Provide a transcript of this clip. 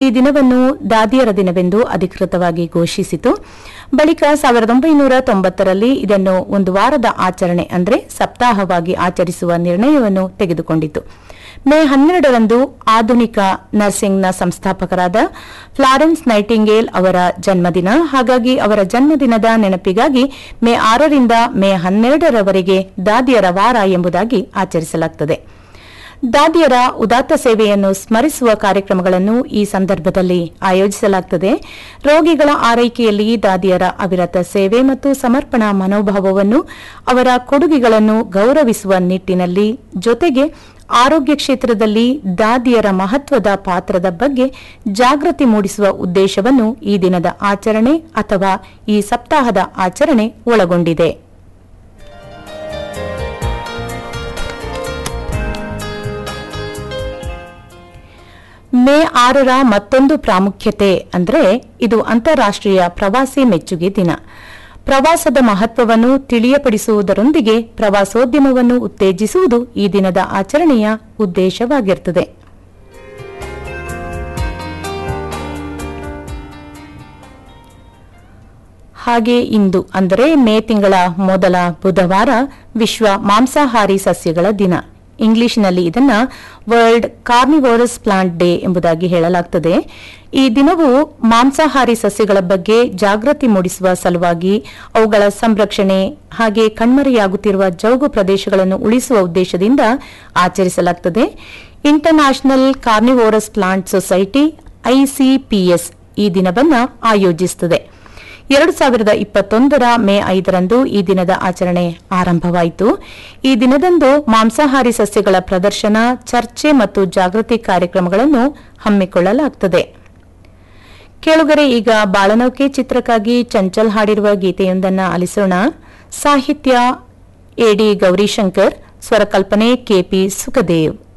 ದಿನವನ್ನು ದಾದಿಯರ ದಿನವೆಂದು ಅಧಿಕೃತವಾಗಿ ಘೋಷಿಸಿತು ಬಳಿಕ ಸಾವಿರದ ಒಂಬೈನೂರ ತೊಂಬತ್ತರಲ್ಲಿ ಇದನ್ನು ಒಂದು ವಾರದ ಆಚರಣೆ ಅಂದರೆ ಸಪ್ತಾಹವಾಗಿ ಆಚರಿಸುವ ನಿರ್ಣಯವನ್ನು ತೆಗೆದುಕೊಂಡಿತು ಮೇ ಹನ್ನೆರಡರಂದು ಆಧುನಿಕ ನರ್ಸಿಂಗ್ನ ಸಂಸ್ಥಾಪಕರಾದ ಫ್ಲಾರೆನ್ಸ್ ನೈಟಿಂಗೇಲ್ ಅವರ ಜನ್ಮದಿನ ಹಾಗಾಗಿ ಅವರ ಜನ್ಮದಿನದ ನೆನಪಿಗಾಗಿ ಮೇ ಆರರಿಂದ ಮೇ ಹನ್ನೆರಡರವರೆಗೆ ದಾದಿಯರ ವಾರ ಎಂಬುದಾಗಿ ಆಚರಿಸಲಾಗುತ್ತದೆ ದಾದಿಯರ ಉದಾತ್ತ ಸೇವೆಯನ್ನು ಸ್ಮರಿಸುವ ಕಾರ್ಯಕ್ರಮಗಳನ್ನು ಈ ಸಂದರ್ಭದಲ್ಲಿ ಆಯೋಜಿಸಲಾಗುತ್ತದೆ ರೋಗಿಗಳ ಆರೈಕೆಯಲ್ಲಿ ದಾದಿಯರ ಅವಿರತ ಸೇವೆ ಮತ್ತು ಸಮರ್ಪಣಾ ಮನೋಭಾವವನ್ನು ಅವರ ಕೊಡುಗೆಗಳನ್ನು ಗೌರವಿಸುವ ನಿಟ್ಟಿನಲ್ಲಿ ಜೊತೆಗೆ ಆರೋಗ್ಯ ಕ್ಷೇತ್ರದಲ್ಲಿ ದಾದಿಯರ ಮಹತ್ವದ ಪಾತ್ರದ ಬಗ್ಗೆ ಜಾಗೃತಿ ಮೂಡಿಸುವ ಉದ್ದೇಶವನ್ನು ಈ ದಿನದ ಆಚರಣೆ ಅಥವಾ ಈ ಸಪ್ತಾಹದ ಆಚರಣೆ ಒಳಗೊಂಡಿದೆ ಮೇ ಆರರ ಮತ್ತೊಂದು ಪ್ರಾಮುಖ್ಯತೆ ಅಂದರೆ ಇದು ಅಂತಾರಾಷ್ಟ್ರೀಯ ಪ್ರವಾಸಿ ಮೆಚ್ಚುಗೆ ದಿನ ಪ್ರವಾಸದ ಮಹತ್ವವನ್ನು ತಿಳಿಯಪಡಿಸುವುದರೊಂದಿಗೆ ಪ್ರವಾಸೋದ್ಯಮವನ್ನು ಉತ್ತೇಜಿಸುವುದು ಈ ದಿನದ ಆಚರಣೆಯ ಉದ್ದೇಶವಾಗಿರುತ್ತದೆ ಹಾಗೆ ಇಂದು ಅಂದರೆ ಮೇ ತಿಂಗಳ ಮೊದಲ ಬುಧವಾರ ವಿಶ್ವ ಮಾಂಸಾಹಾರಿ ಸಸ್ಯಗಳ ದಿನ ಇಂಗ್ಲಿಷ್ನಲ್ಲಿ ಇದನ್ನ ವರ್ಲ್ಡ್ ಕಾರ್ನಿವೋರಸ್ ಪ್ಲಾಂಟ್ ಡೇ ಎಂಬುದಾಗಿ ಹೇಳಲಾಗುತ್ತದೆ ಈ ದಿನವು ಮಾಂಸಾಹಾರಿ ಸಸ್ಯಗಳ ಬಗ್ಗೆ ಜಾಗೃತಿ ಮೂಡಿಸುವ ಸಲುವಾಗಿ ಅವುಗಳ ಸಂರಕ್ಷಣೆ ಹಾಗೆ ಕಣ್ಮರೆಯಾಗುತ್ತಿರುವ ಜೌಗು ಪ್ರದೇಶಗಳನ್ನು ಉಳಿಸುವ ಉದ್ದೇಶದಿಂದ ಆಚರಿಸಲಾಗುತ್ತದೆ international carnivorous plant society ICPS ಈ ದಿನವನ್ನು ಆಯೋಜಿಸುತ್ತದೆ ಎರಡು ಸಾವಿರದ ಇಪ್ಪತ್ತೊಂದರ ಮೇ ಐದರಂದು ಈ ದಿನದ ಆಚರಣೆ ಆರಂಭವಾಯಿತು ಈ ದಿನದಂದು ಮಾಂಸಾಹಾರಿ ಸಸ್ಯಗಳ ಪ್ರದರ್ಶನ ಚರ್ಚೆ ಮತ್ತು ಜಾಗೃತಿ ಕಾರ್ಯಕ್ರಮಗಳನ್ನು ಹಮ್ಮಿಕೊಳ್ಳಲಾಗುತ್ತದೆ ಕೇಳುಗರೆ ಈಗ ಬಾಳನೌಕೆ ಚಿತ್ರಕ್ಕಾಗಿ ಚಂಚಲ್ ಹಾಡಿರುವ ಗೀತೆಯೊಂದನ್ನು ಆಲಿಸೋಣ ಸಾಹಿತ್ಯ ಎಡಿ ಗೌರಿಶಂಕರ್ ಸ್ವರಕಲ್ಪನೆ ಕೆಪಿ ಸುಖದೇವ್